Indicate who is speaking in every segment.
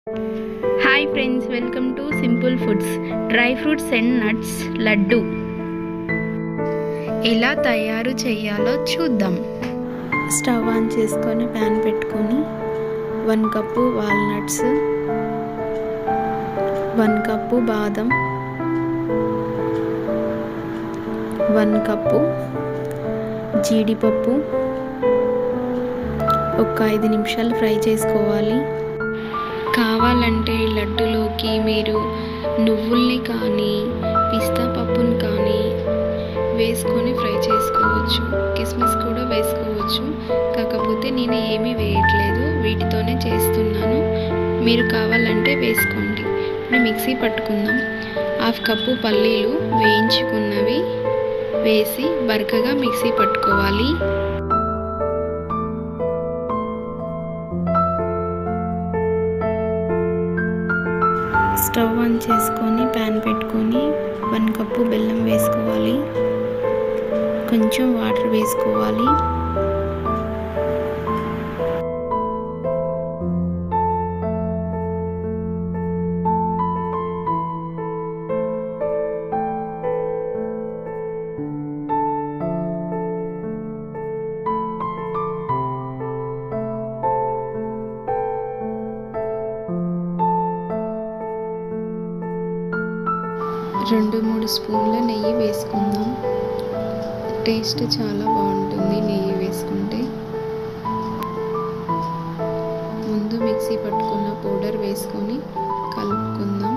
Speaker 1: hi friends welcome to simple foods dry fruits and nuts laddu ఎలా తయారు చేయాలో చూద్దాం
Speaker 2: స్టవ్ ఆన్ చేసుకొని ప్యాన్ పెట్టుకొని one cup walnuts one cup బాదం వన్ కప్పు జీడిపప్పు ఒక ఐదు నిమిషాలు ఫ్రై చేసుకోవాలి
Speaker 1: కావాలంటే లడ్డులోకి మీరు నువ్వుల్ని కానీ పిస్తా పప్పుని కానీ వేసుకొని ఫ్రై చేసుకోవచ్చు కిస్మిస్ కూడా వేసుకోవచ్చు కాకపోతే నేను ఏమీ వేయట్లేదు వీటితోనే చేస్తున్నాను మీరు కావాలంటే వేసుకోండి ఇప్పుడు మిక్సీ పట్టుకుందాం హాఫ్ కప్పు పల్లీలు వేయించుకున్నవి వేసి బరకగా మిక్సీ పట్టుకోవాలి
Speaker 2: స్టవ్ ఆన్ చేసుకొని ప్యాన్ పెట్టుకొని వన్ కప్పు బెల్లం వేసుకోవాలి కొంచెం వాటర్ వేసుకోవాలి
Speaker 1: రెండు మూడు స్పూన్ల నెయ్యి వేసుకుందాం టేస్ట్ చాలా బాగుంటుంది నెయ్యి వేసుకుంటే ముందు మిక్సీ పట్టుకున్న పౌడర్ వేసుకొని కలుపుకుందాం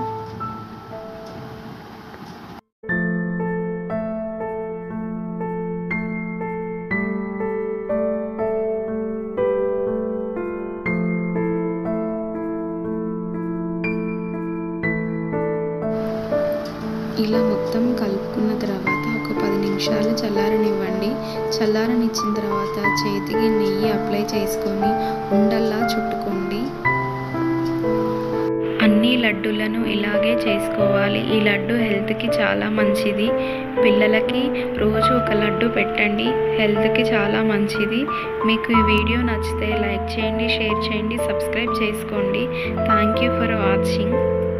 Speaker 1: ఇలా మొత్తం కలుపుకున్న తర్వాత ఒక పది నిమిషాలు చల్లారనివ్వండి చల్లారనిచ్చిన తర్వాత చేతికి నెయ్యి అప్లై చేసుకొని ఉండల్లా చుట్టుకోండి అన్ని లడ్డూలను ఇలాగే చేసుకోవాలి ఈ లడ్డు హెల్త్కి చాలా మంచిది పిల్లలకి రోజు ఒక లడ్డు పెట్టండి హెల్త్కి చాలా మంచిది మీకు ఈ వీడియో నచ్చితే లైక్ చేయండి షేర్ చేయండి సబ్స్క్రైబ్ చేసుకోండి థ్యాంక్ యూ ఫర్ వాచింగ్